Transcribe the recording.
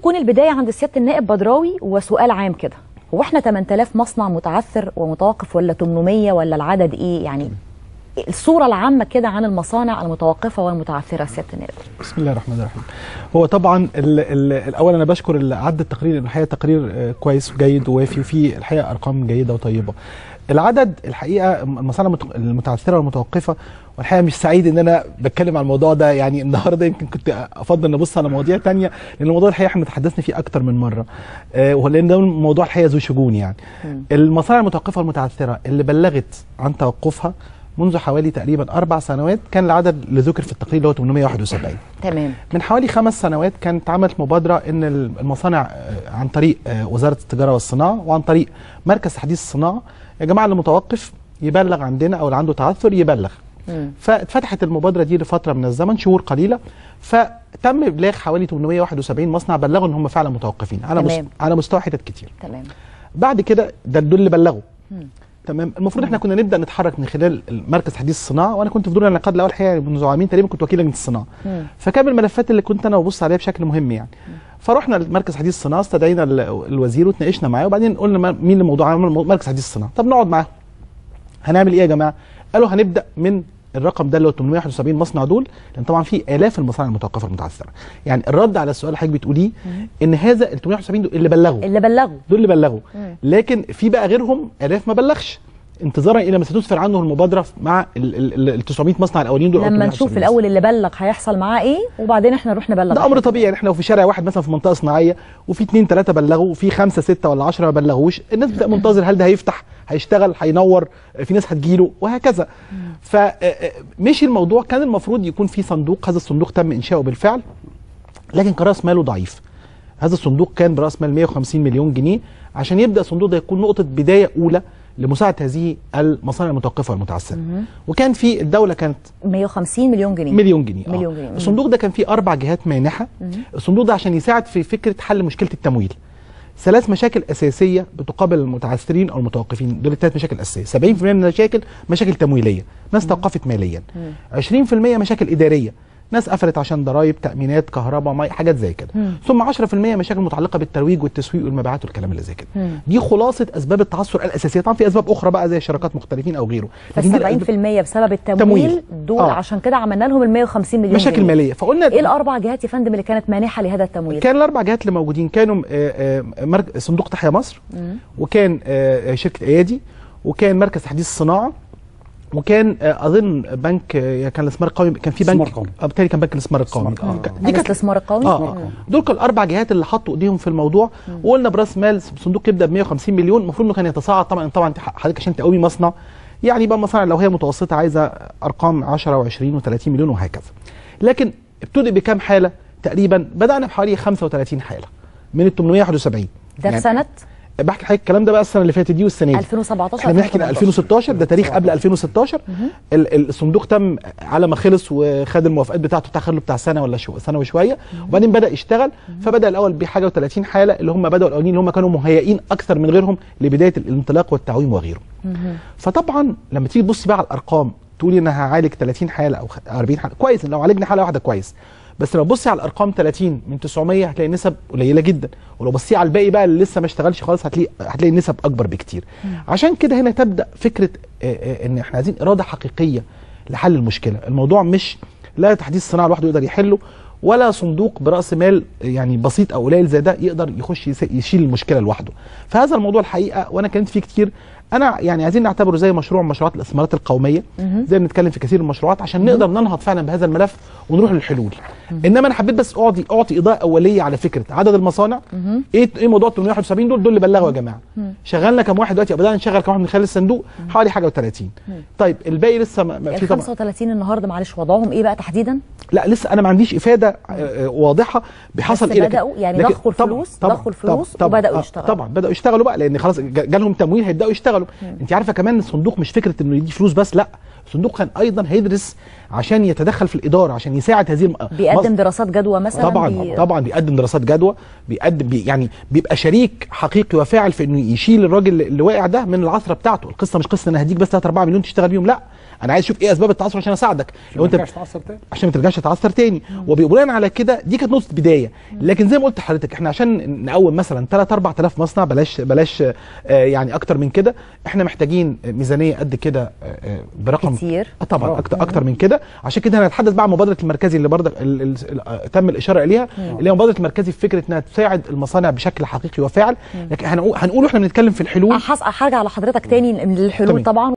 تكون البدايه عند سياده النائب بدراوي وسؤال عام كده هو احنا 8000 مصنع متعثر ومتوقف ولا 800 ولا العدد ايه يعني الصوره العامه كده عن المصانع المتوقفه والمتعثره سياده النائب بسم الله الرحمن الرحيم هو طبعا ال ال الاول انا بشكر اللي عد التقرير لأن الحقيقه تقرير آه، كويس وجيد ووافي وفيه الحقيقه ارقام جيده وطيبه العدد الحقيقه المصانع المت- المتعثره والمتوقفه والحقيقه مش سعيد ان انا بتكلم عن الموضوع ده يعني النهارده يمكن كنت افضل نبص على مواضيع تانية لان الموضوع الحقيقه احنا تحدثنا فيه اكتر من مره آه، ولان ده موضوع الحقيقه ذو شجون يعني المصانع المتوقفه والمتعثره اللي بلغت عن توقفها منذ حوالي تقريبا اربع سنوات كان العدد اللي ذكر في التقرير اللي هو 871 تمام من حوالي خمس سنوات كانت عملت مبادرة إن المصانع آه، عن طريق آه، وزارة التجارة والصناعة وعن طريق مركز تحديث الصناعة يا جماعة اللي متوقف يبلغ عندنا أو اللي عنده تعثر يبلغ مم. فاتفتحت المبادرة دي لفترة من الزمن شهور قليلة فتم إبلاغ حوالي 871 مصنع بلغوا إن هم فعلا متوقفين على مس... تمام. على مستوى حتت كتير تمام بعد كده ده دول اللي بلغوا مم. تمام المفروض احنا كنا نبدا نتحرك من خلال مركز تحديث الصناعه وانا كنت في دور الانعقاد الاول الحقيقه منذ عامين تقريبا كنت وكيل لجنه الصناعه مم. فكان من الملفات اللي كنت انا ببص عليها بشكل مهم يعني فرحنا لمركز حديث الصناعه استدعينا ال- الوزير وتناقشنا معاه وبعدين قلنا ما- مين الموضوع عمل مو- مركز حديث الصناعه طب نقعد معاهم هنعمل ايه يا جماعه قالوا هنبدا من الرقم ده اللي هو 871 مصنع دول لان طبعا في الاف المصانع المتوقفه المتعثره يعني الرد على السؤال اللي حضرتك بتقوليه ان هذا ال 871 دول اللي بلغوا اللي بلغوا دول اللي بلغوا مم. لكن في بقى غيرهم الاف ما بلغش انتظارا الى ما ستسفر عنه المبادره مع ال- ال ال 900 مصنع الاولين دول أو لما 871 نشوف مصنع. الاول اللي بلغ هيحصل معاه ايه وبعدين احنا نروح نبلغ ده امر طبيعي يعني احنا لو في شارع واحد مثلا في منطقه صناعيه وفي اثنين ثلاثه بلغوا وفي خمسه سته ولا 10 ما بلغوش الناس بتبقى منتظر هل ده هيفتح هيشتغل هينور في ناس هتجيله وهكذا فمشي الموضوع كان المفروض يكون في صندوق هذا الصندوق تم انشاؤه بالفعل لكن كراس ماله ضعيف هذا الصندوق كان براس مال 150 مليون جنيه عشان يبدا الصندوق ده يكون نقطه بدايه اولى لمساعده هذه المصانع المتوقفه والمتعثره وكان في الدوله كانت 150 مليون جنيه مليون جنيه آه. مليون جنيه. الصندوق ده كان فيه اربع جهات مانحه الصندوق ده عشان يساعد في فكره حل مشكله التمويل ثلاث مشاكل اساسيه بتقابل المتعثرين او المتوقفين دول الثلاث مشاكل اساسيه 70% من المشاكل مشاكل تمويليه ناس توقفت ماليا 20% مشاكل اداريه ناس قفلت عشان ضرائب تامينات كهرباء مي حاجات زي كده ثم 10% مشاكل متعلقه بالترويج والتسويق والمبيعات والكلام اللي زي كده دي خلاصه اسباب التعثر الاساسيه طبعا في اسباب اخرى بقى زي شركات مختلفين او غيره لكن دي الأسباب- فال 70% بسبب التمويل تمويل. دول آه. عشان كده عملنا لهم ال 150 مليون مشاكل جنيه. ماليه فقلنا ايه الاربع جهات يا فندم اللي كانت مانحه لهذا التمويل كان الاربع جهات اللي موجودين كانوا آه، آه، مرك- صندوق تحيا مصر وكان آه، شركه ايادي وكان مركز تحديث الصناعه وكان آه، اظن بنك آه، كان الاستثمار القومي كان في الاستثمار بنك القومي. اه بالتالي كان بنك الاستثمار القومي الاستثمار آه. القومي. دي كانت الاستثمار القومي اه اه دول كانوا الاربع جهات اللي حطوا ايديهم في الموضوع وقلنا براس مال صندوق يبدا ب 150 مليون المفروض انه كان يتصاعد طبعا طبعا انت حضرتك عشان تقوي مصنع يعني بقى مصانع لو هي متوسطه عايزه ارقام 10 و20 و30 مليون وهكذا لكن ابتدئ بكام حاله تقريبا بدانا بحوالي 35 حاله من ال 871 ده في سنه بحكي لحضرتك الكلام ده بقى السنه اللي فاتت دي والسنه دي 2017 احنا بنحكي 2016 ده تاريخ قبل 2016 ال- ال- الصندوق تم على ما خلص وخد الموافقات بتاعته بتاع خله بتاع سنه ولا شو سنه وشويه وبعدين بدا يشتغل فبدا الاول بحاجه و30 حاله اللي هم بداوا الاولين اللي هم كانوا مهيئين اكثر من غيرهم لبدايه الانطلاق والتعويم وغيره فطبعا لما تيجي تبصي بقى على الارقام تقولي انا هعالج 30 حاله او خ- 40 حاله كويس لو عالجنا حاله واحده كويس بس لو بصي على الارقام 30 من 900 هتلاقي نسب قليله جدا ولو بصي على الباقي بقى اللي لسه ما اشتغلش خالص هتلاقي هتلاقي النسب اكبر بكتير عشان كده هنا تبدا فكره آه، آه، ان احنا عايزين اراده حقيقيه لحل المشكله الموضوع مش لا تحديث الصناعه لوحده يقدر يحله ولا صندوق براس مال يعني بسيط او قليل زي ده يقدر يخش يس- يشيل المشكله لوحده فهذا الموضوع الحقيقه وانا كنت فيه كتير انا يعني عايزين نعتبره زي مشروع من مشروعات الاستثمارات القوميه زي ما بنتكلم في كثير من المشروعات عشان نقدر ننهض فعلا بهذا الملف ونروح للحلول انما انا حبيت بس اعطي اعطي اضاءه اوليه على فكره عدد المصانع ايه ايه موضوع 871 دول دول اللي بلغوا يا جماعه شغلنا كام واحد دلوقتي أو بدانا نشغل كام واحد من خلال الصندوق حوالي حاجه و30 طيب الباقي لسه ما ما ال في طبعا 35 النهارده معلش وضعهم ايه بقى تحديدا لا لسه انا ما عنديش افاده آه، آه، واضحه بحصل بس ايه لكن- بدأوا يعني لكن ضخوا طبعاً- الفلوس- طبعاً- ضخوا الفلوس طبعاً- وبدأوا آه، يشتغلوا. طبعا بداوا يشتغلوا بقى لان خلاص جا- جالهم تمويل هيبداوا يشتغلوا انت عارفه كمان الصندوق مش فكره انه يدي فلوس بس لا الصندوق كان ايضا هيدرس عشان يتدخل في الاداره عشان يساعد هذه الم... بيقدم دراسات جدوى مثلا طبعا بي... طبعا بيقدم دراسات جدوى بيقدم بي يعني بيبقى شريك حقيقي وفاعل في انه يشيل الراجل اللي واقع ده من العثره بتاعته القصه مش قصه انا هديك بس 3 4 مليون تشتغل بيهم لا انا عايز اشوف ايه اسباب التعثر عشان اساعدك لو انت ترجعش تعصب تاني عشان ما ترجعش تتعثر تاني وبناء على كده دي كانت نقطه بدايه لكن زي ما قلت لحضرتك احنا عشان نقوم مثلا 3 4000 مصنع بلاش بلاش آه، يعني اكتر من كده احنا محتاجين ميزانيه قد كده آه، آه، برقم كتير. آه طبعا آه. اكتر اكتر من كده عشان كده هنتحدث بقى عن مبادره المركزي اللي برضك ال- ال- ال- تم الاشاره اليها اللي هي مبادره المركزي في فكره انها تساعد المصانع بشكل حقيقي وفاعل لكن هنقول هنقول واحنا بنتكلم في الحلول هرجع لحضرتك تاني من الحلول تمام. طبعا